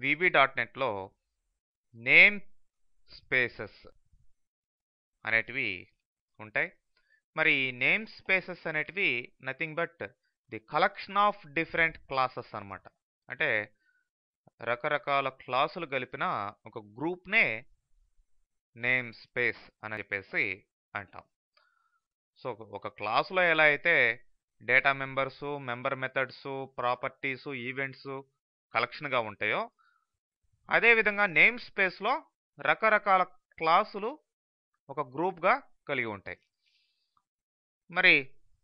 VB dot నెట్లో name spaces అనేటివి ఉంటాయి మరి ఈ నేమ్ స్పేసెస్ అనేటివి nothing but the collection of different classes అన్నమాట అంటే రకరకాల క్లాసులు కలిపిన ఒక గ్రూప్నే నేమ్ స్పేస్ అని చెప్పేసి అంటాం సో ఒక క్లాసులో ఎలా అయితే data members member methods properties events కలెక్షన్గా ఉంటాయో అదేవిధంగా నేమ్ స్పేస్లో రకరకాల క్లాసులు ఒక గ్రూప్గా కలిగి ఉంటాయి మరి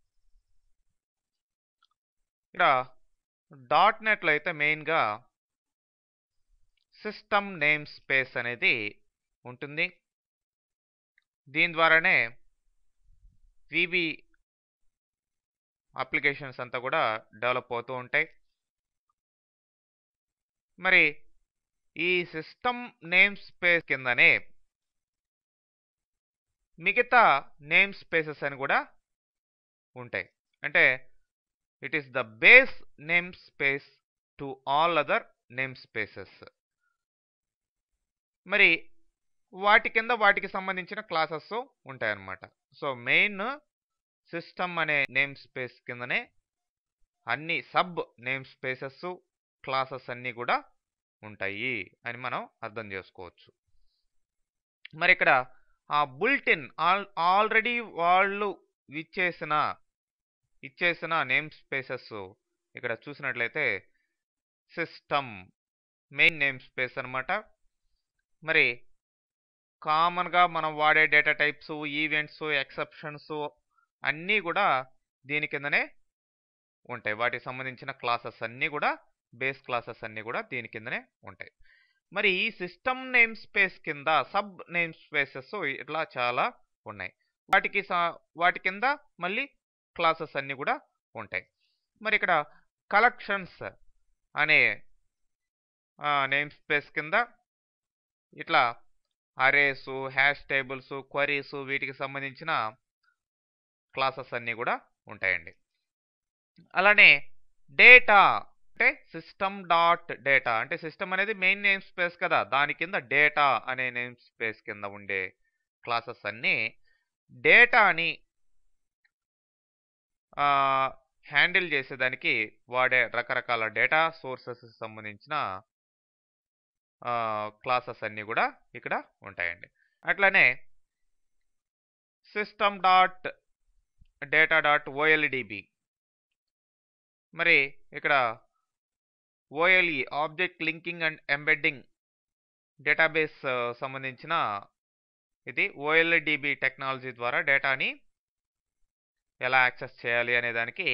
ఇక్కడ డాట్ నెట్లో అయితే మెయిన్గా సిస్టమ్ నేమ్ స్పేస్ అనేది ఉంటుంది దీని ద్వారానే విబి అప్లికేషన్స్ అంతా కూడా డెవలప్ అవుతూ ఉంటాయి మరి ఈ సిస్టమ్ నేమ్ స్పేస్ కిందనే మిగతా నేమ్ స్పేసెస్ అని కూడా ఉంటాయి అంటే it is the base name space to all other name spaces మరి వాటి కింద వాటికి సంబంధించిన క్లాసెస్ ఉంటాయన్నమాట సో మెయిన్ సిస్టమ్ అనే నేమ్ స్పేస్ కిందనే అన్ని సబ్ నేమ్ స్పేసెస్ క్లాసెస్ అన్నీ కూడా ఉంటాయి అని మనం అర్థం చేసుకోవచ్చు మరి ఇక్కడ ఆ బుల్టిన్ ఆల్ ఆల్రెడీ వాళ్ళు ఇచ్చేసిన ఇచ్చేసిన నేమ్ స్పేసెస్ ఇక్కడ చూసినట్లయితే సిస్టమ్ మెయిన్ నేమ్ స్పేస్ అనమాట మరి కామన్గా మనం వాడే డేటా టైప్స్ ఈవెంట్స్ ఎక్సెప్షన్స్ అన్నీ కూడా దీని కిందనే ఉంటాయి వాటికి సంబంధించిన క్లాసెస్ అన్నీ కూడా బేస్ క్లాసెస్ అన్నీ కూడా దీని కిందనే ఉంటాయి మరి ఈ సిస్టమ్ నేమ్ స్పేస్ కింద సబ్ నేమ్ స్పేసెస్ ఇట్లా చాలా ఉన్నాయి వాటికి వాటి కింద మళ్ళీ క్లాసెస్ అన్నీ కూడా ఉంటాయి మరి ఇక్కడ కలెక్షన్స్ అనే నేమ్ స్పేస్ కింద ఇట్లా అరేస్ హ్యాష్ టేబుల్స్ క్వరీస్ వీటికి సంబంధించిన క్లాసెస్ అన్నీ కూడా ఉంటాయండి అలానే డేటా అంటే సిస్టమ్ డాట్ డేటా అంటే సిస్టమ్ అనేది మెయిన్ నేమ్ స్పేస్ కదా దాని కింద డేటా అనే నేమ్ స్పేస్ కింద ఉండే క్లాసెస్ అన్నీ డేటాని హ్యాండిల్ చేసేదానికి వాడే రకరకాల డేటా సోర్సెస్ సంబంధించిన క్లాసెస్ అన్నీ కూడా ఇక్కడ ఉంటాయండి అట్లనే system dot data dot OLDB మరి ఇక్కడ OLE object linking and embedding database సంబంధించిన ఇది ఓఎల్డిబి టెక్నాలజీ ద్వారా డేటాని ఎలా యాక్సెస్ చేయాలి అనే దానికి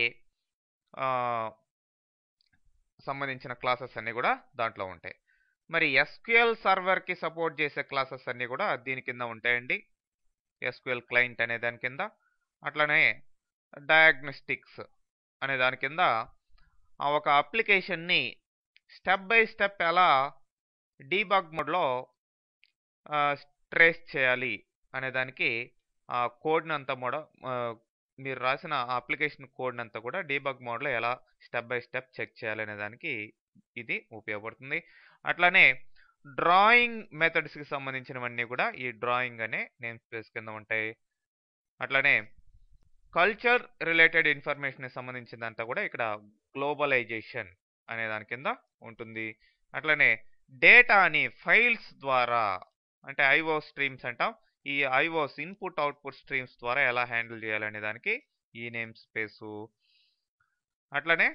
సంబంధించిన క్లాసెస్ అన్నీ కూడా దాంట్లో ఉంటాయి మరి ఎస్క్యూఎల్ సర్వర్కి సపోర్ట్ చేసే క్లాసెస్ అన్నీ కూడా దీని కింద ఉంటాయండి ఎస్క్యూఎల్ క్లయింట్ అనే దాని కింద అట్లనే డయాగ్నోస్టిక్స్ అనే దాని కింద ఒక అప్లికేషన్ని స్టెప్ బై స్టెప్ ఎలా డీబాగ్ మోడ్లో ట్రేస్ చేయాలి అనే దానికి ఆ కోడ్ని అంతా కూడా మీరు రాసిన అప్లికేషన్ కోడ్ని అంతా కూడా డీబగ్ మోడ్లో ఎలా స్టెప్ బై స్టెప్ చెక్ చేయాలనే దానికి ఇది ఉపయోగపడుతుంది అట్లానే డ్రాయింగ్ మెథడ్స్కి సంబంధించినవన్నీ కూడా ఈ డ్రాయింగ్ అనే నేమ్ స్పేస్ కింద ఉంటాయి అట్లానే కల్చర్ రిలేటెడ్ ఇన్ఫర్మేషన్ సంబంధించిందంతా కూడా ఇక్కడ గ్లోబలైజేషన్ అనే దాని కింద ఉంటుంది అట్లనే డేటాని ఫైల్స్ ద్వారా అంటే ఐఓ స్ట్రీమ్స్ అంటాం ఈ ఐఓస్ ఇన్పుట్ అవుట్పుట్ స్ట్రీమ్స్ ద్వారా ఎలా హ్యాండిల్ చేయాలనే దానికి ఈ నేమ్ స్పేసు అట్లనే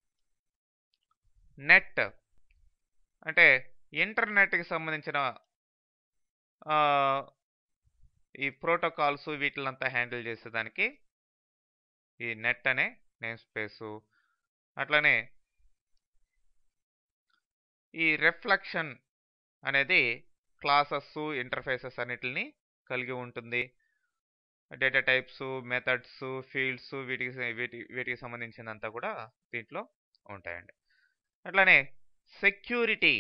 నెట్ అంటే ఇంటర్నెట్కి సంబంధించిన ఈ ప్రోటోకాల్స్ వీటిలంతా హ్యాండిల్ చేసేదానికి ఈ నెట్ అనే నేమ్ స్పేసు అట్లనే ఈ రిఫ్లెక్షన్ అనేది క్లాసెస్ ఇంటర్ఫేసెస్ అన్నిటిని కలిగి ఉంటుంది డేటా టైప్స్ మెథడ్స్ ఫీల్డ్స్ వీటికి వీటి వీటికి సంబంధించినంతా కూడా దీంట్లో ఉంటాయండి అట్లానే సెక్యూరిటీ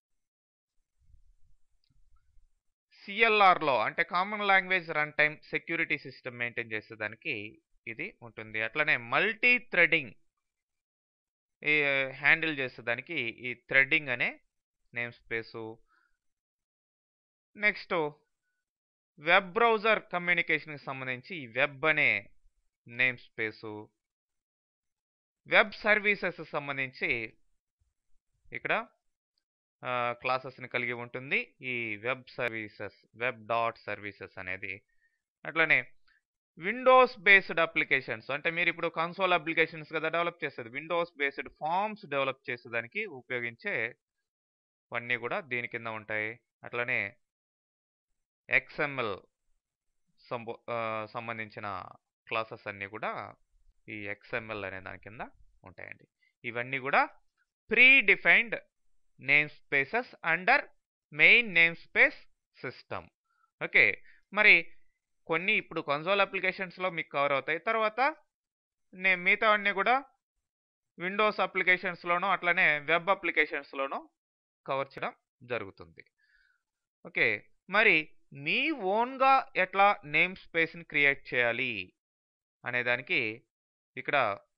సిఎల్ఆర్లో అంటే common language run time security system maintain చేసేదానికి ఇది ఉంటుంది అట్లనే మల్టీ థ్రెడింగ్ ఈ హ్యాండిల్ చేసేదానికి ఈ థ్రెడ్డింగ్ అనే name space next web browser కమ్యూనికేషన్కి సంబంధించి వెబ్ అనే నేమ్ స్పేసు వెబ్ సర్వీసెస్ సంబంధించి ఇక్కడ క్లాసెస్ని కలిగి ఉంటుంది ఈ web services web dot services అనేది అట్లనే విండోస్ బేస్డ్ అప్లికేషన్స్ అంటే మీరు ఇప్పుడు కన్సోల్ అప్లికేషన్స్ కదా డెవలప్ చేసేది విండోస్ బేస్డ్ ఫార్మ్స్ డెవలప్ చేసేదానికి ఉపయోగించే అన్నీ కూడా దీని కింద ఉంటాయి అట్లనే ఎక్స్ఎంఎల్ సంబో సంబంధించిన క్లాసెస్ అన్నీ కూడా ఈ ఎక్స్ఎంఎల్ అనే దాని కింద ఉంటాయండి ఇవన్నీ కూడా pre defined name spaces under main name space system okay మరి కొన్ని ఇప్పుడు కన్సోల్ అప్లికేషన్స్లో మీకు కవర్ అవుతాయి తర్వాత నేను మిగతా అన్నీ కూడా విండోస్ అప్లికేషన్స్లోనూ అట్లనే వెబ్ అప్లికేషన్స్లోనూ కవర్ చేయడం జరుగుతుంది ఓకే మరి మీ ఓన్గా ఎట్లా నేమ్ స్పేస్ని క్రియేట్ చేయాలి అనే దానికి ఇక్కడ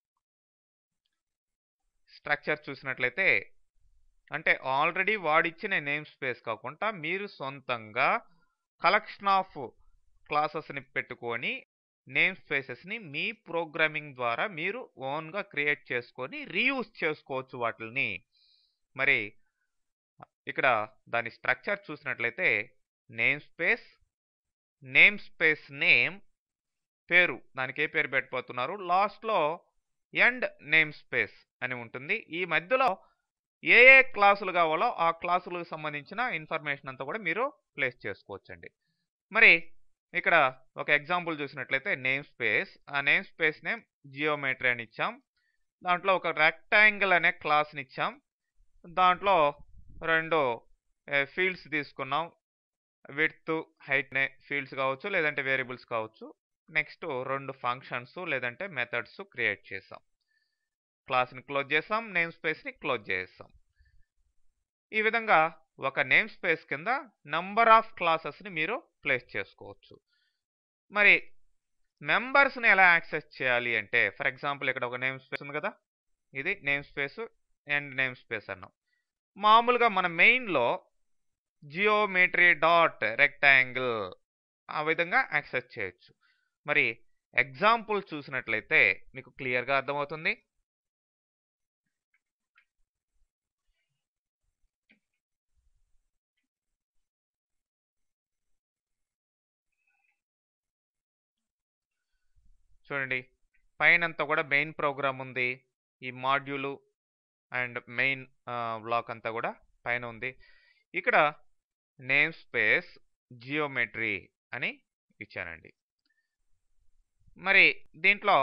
స్ట్రక్చర్ చూసినట్లయితే అంటే ఆల్రెడీ వాడిచ్చిన నేమ్ స్పేస్ కాకుండా మీరు సొంతంగా కలెక్షన్ ఆఫ్ క్లాసెస్ని పెట్టుకొని నేమ్ స్పేసెస్ని మీ ప్రోగ్రామింగ్ ద్వారా మీరు ఓన్గా క్రియేట్ చేసుకొని రీయూజ్ చేసుకోవచ్చు వాటిని మరి ఇక్కడ దాని స్ట్రక్చర్ చూసినట్లయితే name space name space name పేరు దానికి ఏ పేరు పెట్టబోతున్నారు లాస్ట్లో ఎండ్ నేమ్ స్పేస్ అని ఉంటుంది ఈ మధ్యలో ఏ ఏ క్లాసులు కావాలో ఆ క్లాసులకు సంబంధించిన ఇన్ఫర్మేషన్ అంతా కూడా మీరు ప్లేస్ చేసుకోవచ్చండి మరి ఇక్కడ ఒక ఎగ్జాంపుల్ చూసినట్లయితే నేమ్ స్పేస్ ఆ నేమ్ స్పేస్ నేమ్ జియోమెట్రీ అని ఇచ్చాం దాంట్లో ఒక రెక్టాంగిల్ అనే క్లాస్ని ఇచ్చాం దాంట్లో రెండు ఫీల్డ్స్ తీసుకున్నాం విడ్త్ హైట్ అనే ఫీల్డ్స్ కావచ్చు లేదంటే వేరియబుల్స్ కావచ్చు నెక్స్ట్ రెండు ఫంక్షన్స్ లేదంటే మెథడ్స్ క్రియేట్ చేసాం క్లాస్ని క్లోజ్ చేసాం నేమ్ స్పేస్ని క్లోజ్ చేసాం ఈ విధంగా ఒక నేమ్ స్పేస్ కింద నంబర్ ఆఫ్ క్లాసెస్ని మీరు ప్లేస్ చేసుకోవచ్చు మరి మెంబర్స్ని ఎలా యాక్సెస్ చేయాలి అంటే ఫర్ ఎగ్జాంపుల్ ఇక్కడ ఒక నేమ్ స్పేస్ ఉంది కదా ఇది name space and name space అన్నాం మామూలుగా మన మెయిన్లో జియోమెట్రీ డాట్ రెక్టాంగిల్ ఆ విధంగా యాక్సెస్ చేయొచ్చు మరి ఎగ్జాంపుల్ చూసినట్లయితే మీకు క్లియర్గా అర్థమవుతుంది చూడండి పైనంతా కూడా మెయిన్ ప్రోగ్రామ్ ఉంది ఈ మాడ్యూలు అండ్ మెయిన్ బ్లాక్ అంతా కూడా పైన ఉంది ఇక్కడ నేమ్ స్పేస్ జియోమెట్రీ అని ఇచ్చానండి మరి దీంట్లో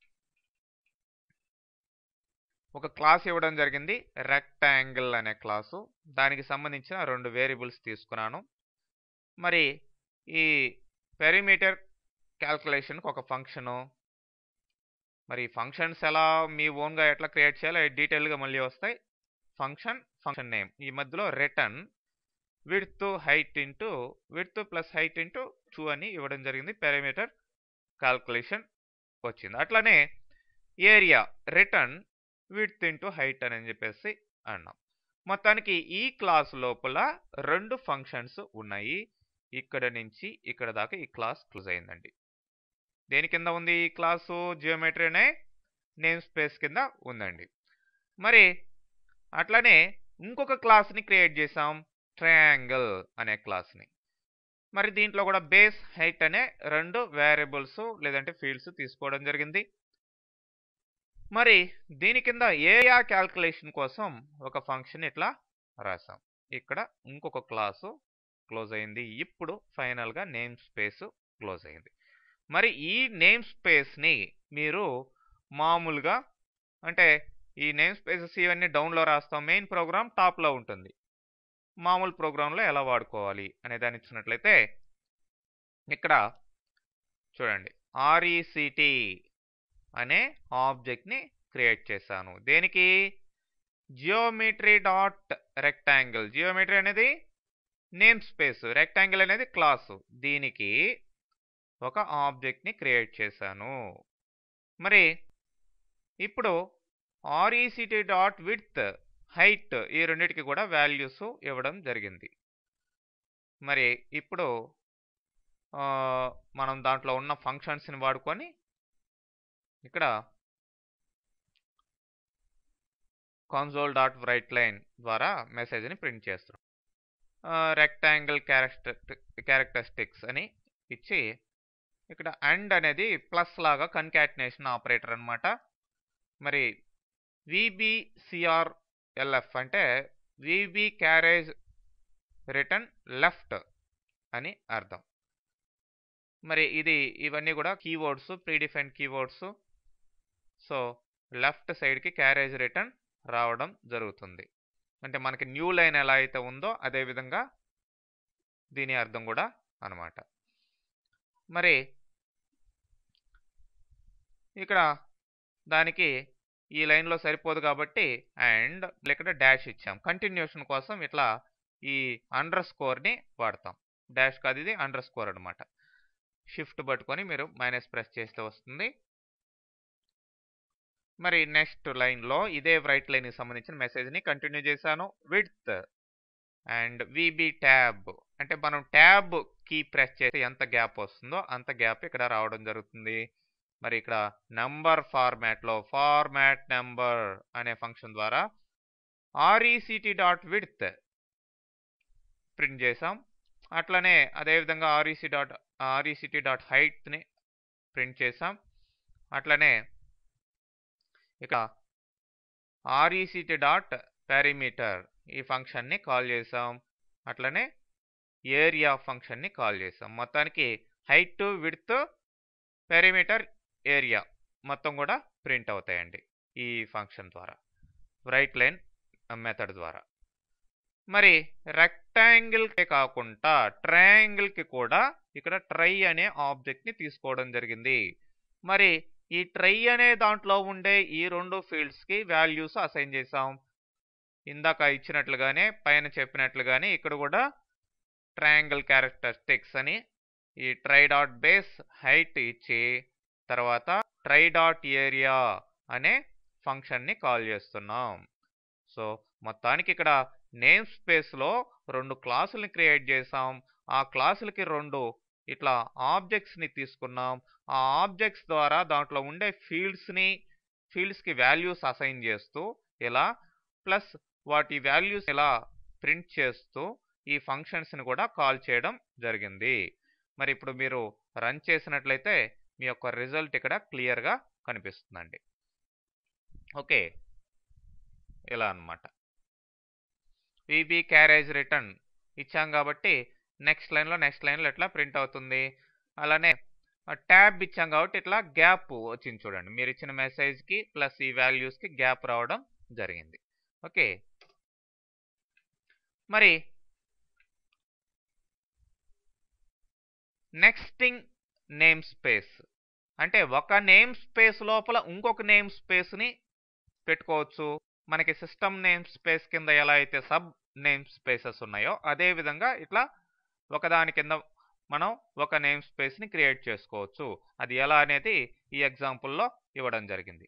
ఒక క్లాస్ ఇవ్వడం జరిగింది రెక్టాంగిల్ అనే క్లాసు దానికి సంబంధించిన రెండు వేరియబుల్స్ తీసుకున్నాను మరి ఈ పెరిమీటర్ క్యాల్కులేషన్కి ఒక ఫంక్షను మరి ఫంక్షన్స్ ఎలా మీ ఓన్గా ఎట్లా క్రియేట్ చేయాలో డీటెయిల్గా మళ్ళీ వస్తాయి ఫంక్షన్ ఫంక్షన్ నేమ్ ఈ మధ్యలో return width height into width plus height into two అని ఇవ్వడం జరిగింది పెరిమీటర్ క్యాల్కులేషన్ వచ్చింది అట్లానే area return width into height అని చెప్పేసి అన్నాం మొత్తానికి ఈ క్లాస్ లోపల రెండు ఫంక్షన్స్ ఉన్నాయి ఇక్కడ నుంచి ఇక్కడ దాకా ఈ క్లాస్ క్లోజ్ అయిందండి దేని కింద ఉంది ఈ క్లాసు జియోమెట్రీ అనే నేమ్ స్పేస్ కింద ఉందండి మరి అట్లానే ఇంకొక క్లాస్ని క్రియేట్ చేసాం ట్రయాంగిల్ అనే క్లాస్ని మరి దీంట్లో కూడా బేస్ హైట్ అనే రెండు వేరియబుల్స్ లేదంటే ఫీల్డ్స్ తీసుకోవడం జరిగింది మరి దీని కింద ఏరియా క్యాల్కులేషన్ కోసం ఒక ఫంక్షన్ ఇట్లా రాసాం ఇక్కడ ఇంకొక క్లాసు క్లోజ్ అయింది ఇప్పుడు ఫైనల్గా నేమ్ స్పేస్ క్లోజ్ అయింది మరి ఈ నేమ్ స్పేస్ని మీరు మామూలుగా అంటే ఈ నేమ్ స్పేసెస్ ఇవన్నీ డౌన్లో రాస్తాం మెయిన్ ప్రోగ్రామ్ టాప్లో ఉంటుంది మామూలు ప్రోగ్రాంలో ఎలా వాడుకోవాలి అనే దాన్ని ఇచ్చినట్లయితే ఇక్కడ చూడండి ఆర్ఈసిటి అనే ఆబ్జెక్ట్ని క్రియేట్ చేశాను దేనికి జియోమెట్రీ డాట్ రెక్టాంగిల్ జియోమెట్రీ అనేది నేమ్ స్పేస్ రెక్టాంగిల్ అనేది క్లాసు దీనికి ఒక ఆబ్జెక్ట్ని క్రియేట్ చేశాను మరి ఇప్పుడు ఆర్ఈసిటీ డాట్ విత్ హైట్ ఈ రెండింటికి కూడా వాల్యూస్ ఇవ్వడం జరిగింది మరి ఇప్పుడు ఆ, మనం దాంట్లో ఉన్న ఫంక్షన్స్ని వాడుకొని ఇక్కడ కాన్సోల్ డాట్ రైట్ లైన్ ద్వారా మెసేజ్ని ప్రింట్ చేస్తాం రెక్టాంగిల్ క్యారెక్టర్ క్యారెక్టరిస్టిక్స్ అని ఇచ్చి ఇక్కడ అండ్ అనేది ప్లస్ లాగా కన్కాటినేషన్ ఆపరేటర్ అన్నమాట మరి విబిసిఆర్ఎల్ఎఫ్ అంటే విబి క్యారేజ్ రిటర్న్ లెఫ్ట్ అని అర్థం మరి ఇది ఇవన్నీ కూడా keywords predefined keywords so left సైడ్కి క్యారేజ్ రిటర్న్ రావడం జరుగుతుంది అంటే మనకి న్యూ లైన్ ఎలా అయితే ఉందో అదే విధంగా దీని అర్థం కూడా అన్నమాట మరి ఇక్కడ దానికి ఈ లైన్లో సరిపోదు కాబట్టి అండ్ ఇక్కడ డాష్ ఇచ్చాం కంటిన్యూషన్ కోసం ఇట్లా ఈ అండర్ స్కోర్ని వాడతాం డాష్ కాదు ఇది అండర్ స్కోర్ అనమాట షిఫ్ట్ పట్టుకొని మీరు మైనస్ ప్రెస్ చేస్తే వస్తుంది మరి నెక్స్ట్ లైన్లో ఇదే రైట్ లైన్కి సంబంధించిన మెసేజ్ని కంటిన్యూ చేశాను విడ్త్ అండ్ విబి ట్యాబ్ అంటే మనం ట్యాబ్ కీ ప్రెస్ చేస్తే ఎంత గ్యాప్ వస్తుందో అంత గ్యాప్ ఇక్కడ రావడం జరుగుతుంది మరి ఇక్కడ నంబర్ ఫార్మాట్లో ఫార్మాట్ నెంబర్ అనే ఫంక్షన్ ద్వారా ఆర్ఈసిటీ డాట్ విడ్త్ ప్రింట్ చేసాం అట్లనే అదేవిధంగా ఆర్ఈసి డాట్ ఆర్ఈసిటీ డాట్ హైట్ని ప్రింట్ చేసాం అట్లనే ఇక ఆర్ఈసిటీ డాట్ పారిమీటర్ ఈ ఫంక్షన్ని కాల్ చేసాం అట్లనే ఏరియా ఫంక్షన్ని కాల్ చేసాం మొత్తానికి హైట్ విడ్త్ పెరిమీటర్ ఏరియా మొత్తం కూడా ప్రింట్ అవుతాయండి ఈ ఫంక్షన్ ద్వారా రైట్ లైన్ మెథడ్ ద్వారా మరి రెక్టాంగిల్కే కాకుండా ట్రయాంగిల్కి కూడా ఇక్కడ ట్రై అనే ఆబ్జెక్ట్ని తీసుకోవడం జరిగింది మరి ఈ ట్రై అనే దాంట్లో ఉండే ఈ రెండు ఫీల్డ్స్కి వాల్యూస్ అసైన్ చేసాం ఇందాక ఇచ్చినట్లుగానే పైన చెప్పినట్లుగానే ఇక్కడ కూడా ట్రయాంగిల్ క్యారెక్టరిస్టిక్స్ అని ఈ ట్రై డాట్ బేస్ హైట్ ఇచ్చి తర్వాత ట్రై డాట్ ఏరియా అనే ఫంక్షన్ని కాల్ చేస్తున్నాం సో మొత్తానికి ఇక్కడ నేమ్ స్పేస్లో రెండు క్లాసుల్ని క్రియేట్ చేసాం ఆ క్లాసులకి రెండు ఇట్లా ఆబ్జెక్ట్స్ని తీసుకున్నాం ఆ ఆబ్జెక్ట్స్ ద్వారా దాంట్లో ఉండే ఫీల్డ్స్ని ఫీల్డ్స్కి వాల్యూస్ అసైన్ చేస్తూ ఇలా ప్లస్ వాటి వాల్యూస్ ఇలా ప్రింట్ చేస్తూ ఈ ఫంక్షన్స్ని కూడా కాల్ చేయడం జరిగింది మరి ఇప్పుడు మీరు రన్ చేసినట్లయితే మీ యొక్క రిజల్ట్ ఇక్కడ క్లియర్గా కనిపిస్తుందండి ఓకే ఇలా అన్నమాట విబి క్యారేజ్ రిటర్న్ ఇచ్చాం కాబట్టి నెక్స్ట్ లైన్లో నెక్స్ట్ లైన్లో ఎట్లా ప్రింట్ అవుతుంది అలానే ట్యాబ్ ఇచ్చాం కాబట్టి ఇట్లా గ్యాప్ వచ్చింది చూడండి మీరు ఇచ్చిన మెసేజ్కి ప్లస్ ఈ వాల్యూస్కి గ్యాప్ రావడం జరిగింది ఓకే మరి నెక్స్టింగ్ నేమ్ స్పేస్ అంటే ఒక నేమ్ స్పేస్ లోపల ఇంకొక నేమ్ స్పేస్ని పెట్టుకోవచ్చు మనకి సిస్టమ్ నేమ్ స్పేస్ కింద ఎలా అయితే సబ్ నేమ్ స్పేసెస్ ఉన్నాయో అదే విధంగా ఇట్లా ఒకదాని కింద మనం ఒక నేమ్ స్పేస్ని క్రియేట్ చేసుకోవచ్చు అది ఎలా అనేది ఈ ఎగ్జాంపుల్లో ఇవ్వడం జరిగింది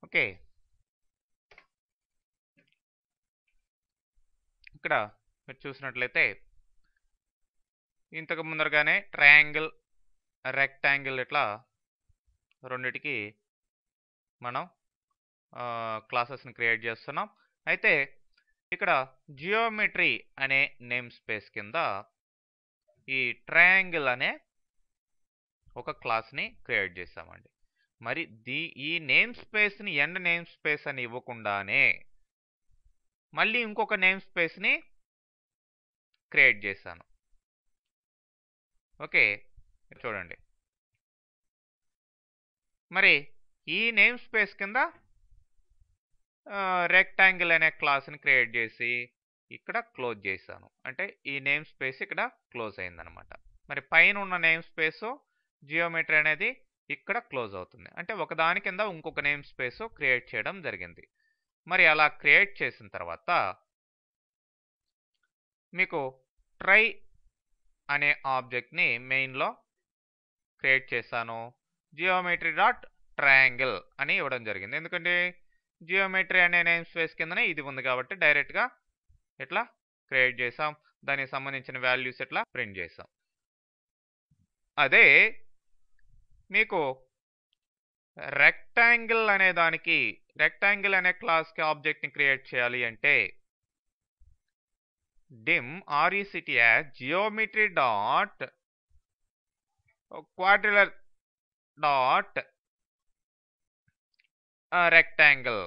ఓకే ఇక్కడ మీరు చూసినట్లయితే ఇంతకు ముందరగానే ట్రయాంగిల్ రెక్టాంగిల్ ఇట్లా రెండిటికి మనం క్లాసెస్ని క్రియేట్ చేస్తున్నాం అయితే ఇక్కడ జియోమెట్రీ అనే నేమ్ స్పేస్ కింద ఈ ట్రయాంగిల్ అనే ఒక క్లాస్ని క్రియేట్ చేసామండి మరి దీ ఈ నేమ్ స్పేస్ని ఎండ్ నేమ్ స్పేస్ అని ఇవ్వకుండానే మళ్ళీ ఇంకొక నేమ్ స్పేస్ని క్రియేట్ చేశాను ఓకే చూడండి మరి ఈ నేమ్ స్పేస్ కింద రెక్టాంగిల్ అనే క్లాస్ని క్రియేట్ చేసి ఇక్కడ క్లోజ్ చేశాను అంటే ఈ నేమ్ స్పేస్ ఇక్కడ క్లోజ్ అయిందనమాట మరి పైన ఉన్న నేమ్ స్పేస్ జియోమెట్రీ అనేది ఇక్కడ క్లోజ్ అవుతుంది అంటే ఒకదాని కింద ఇంకొక నేమ్ స్పేస్ క్రియేట్ చేయడం జరిగింది మరి అలా క్రియేట్ చేసిన తర్వాత మీకు ట్రై అనే ఆబ్జెక్ట్ని మెయిన్లో క్రియేట్ చేశాను జియోమెట్రీ డాట్ ట్రయాంగిల్ అని ఇవ్వడం జరిగింది ఎందుకంటే జియోమెట్రీ అనే నేమ్ స్పేస్ కిందనే ఇది ఉంది కాబట్టి డైరెక్ట్గా ఇట్లా క్రియేట్ చేసాం దానికి సంబంధించిన వాల్యూస్ ఇట్లా ప్రింట్ చేసాం అదే మీకు రెక్టాంగిల్ అనే దానికి రెక్టాంగిల్ అనే క్లాస్కి ఆబ్జెక్ట్ని క్రియేట్ చేయాలి అంటే dim RECT as geometry dot quadrilateral dot rectangle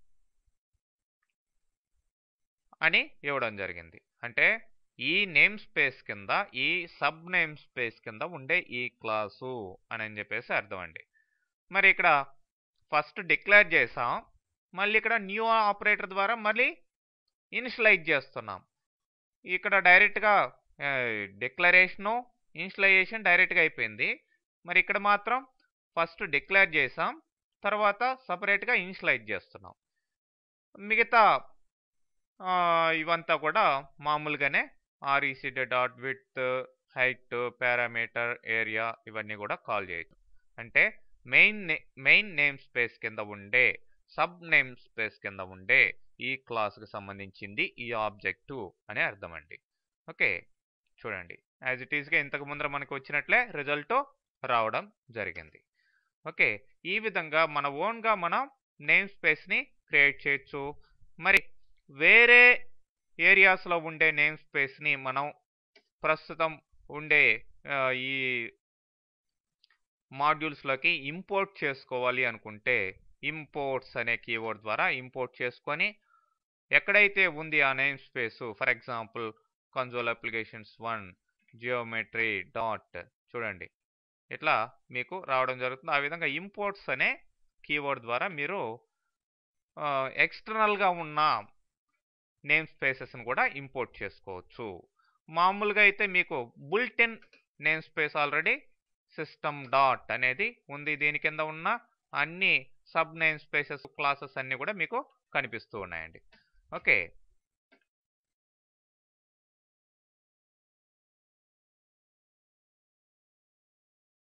అని ఇవ్వడం జరిగింది అంటే ఈ నేమ్ స్పేస్ కింద ఈ సబ్ నేమ్ స్పేస్ కింద ఉండే ఈ క్లాసు అని చెప్పేసి అర్థం అండి మరి ఇక్కడ ఫస్ట్ డిక్లేర్ చేసాం మళ్ళీ ఇక్కడ న్యూ ఆపరేటర్ ద్వారా మళ్ళీ ఇనిషియలైజ్ చేస్తున్నాం ఇక్కడ డైరెక్ట్గా డిక్లరేషను ఇనిషియలైజేషన్ డైరెక్ట్గా అయిపోయింది మరి ఇక్కడ మాత్రం ఫస్ట్ డిక్లేర్ చేసాం తర్వాత సపరేట్గా ఇనిషియలైజ్ చేస్తున్నాం మిగతా ఇవంతా కూడా మామూలుగానే RECD dot width height parameter area ఇవన్నీ కూడా కాల్ చేయొచ్చు అంటే మెయిన్ మెయిన్ నేమ్ స్పేస్ కింద ఉండే సబ్ నేమ్ స్పేస్ కింద ఉండే ఈ క్లాస్కి సంబంధించింది ఈ ఆబ్జెక్టు అనే అర్థం అండి ఓకే చూడండి యాజ్ ఇట్ ఈస్గా ఇంతకు ముందర మనకు వచ్చినట్లే రిజల్ట్ రావడం జరిగింది ఓకే ఈ విధంగా మన ఓన్గా మనం నేమ్ స్పేస్ని క్రియేట్ చేయొచ్చు మరి వేరే ఏరియాస్లో ఉండే నేమ్ స్పేస్ని మనం ప్రస్తుతం ఉండే ఈ మాడ్యూల్స్లోకి ఇంపోర్ట్ చేసుకోవాలి అనుకుంటే ఇంపోర్ట్స్ అనే కీవర్డ్ ద్వారా ఇంపోర్ట్ చేసుకొని ఎక్కడైతే ఉంది ఆ name space for example console applications one geometry dot చూడండి ఇట్లా మీకు రావడం జరుగుతుంది ఆ విధంగా ఇంపోర్ట్స్ అనే కీవర్డ్ ద్వారా మీరు ఎక్స్టర్నల్గా ఉన్న నేమ్ స్పేసెస్ని కూడా ఇంపోర్ట్ చేసుకోవచ్చు మామూలుగా అయితే మీకు built in name space already system dot అనేది ఉంది దీని కింద ఉన్న అన్ని సబ్ నేమ్ స్పేసెస్ క్లాసెస్ అన్నీ కూడా మీకు కనిపిస్తూ ఉన్నాయండి ఓకే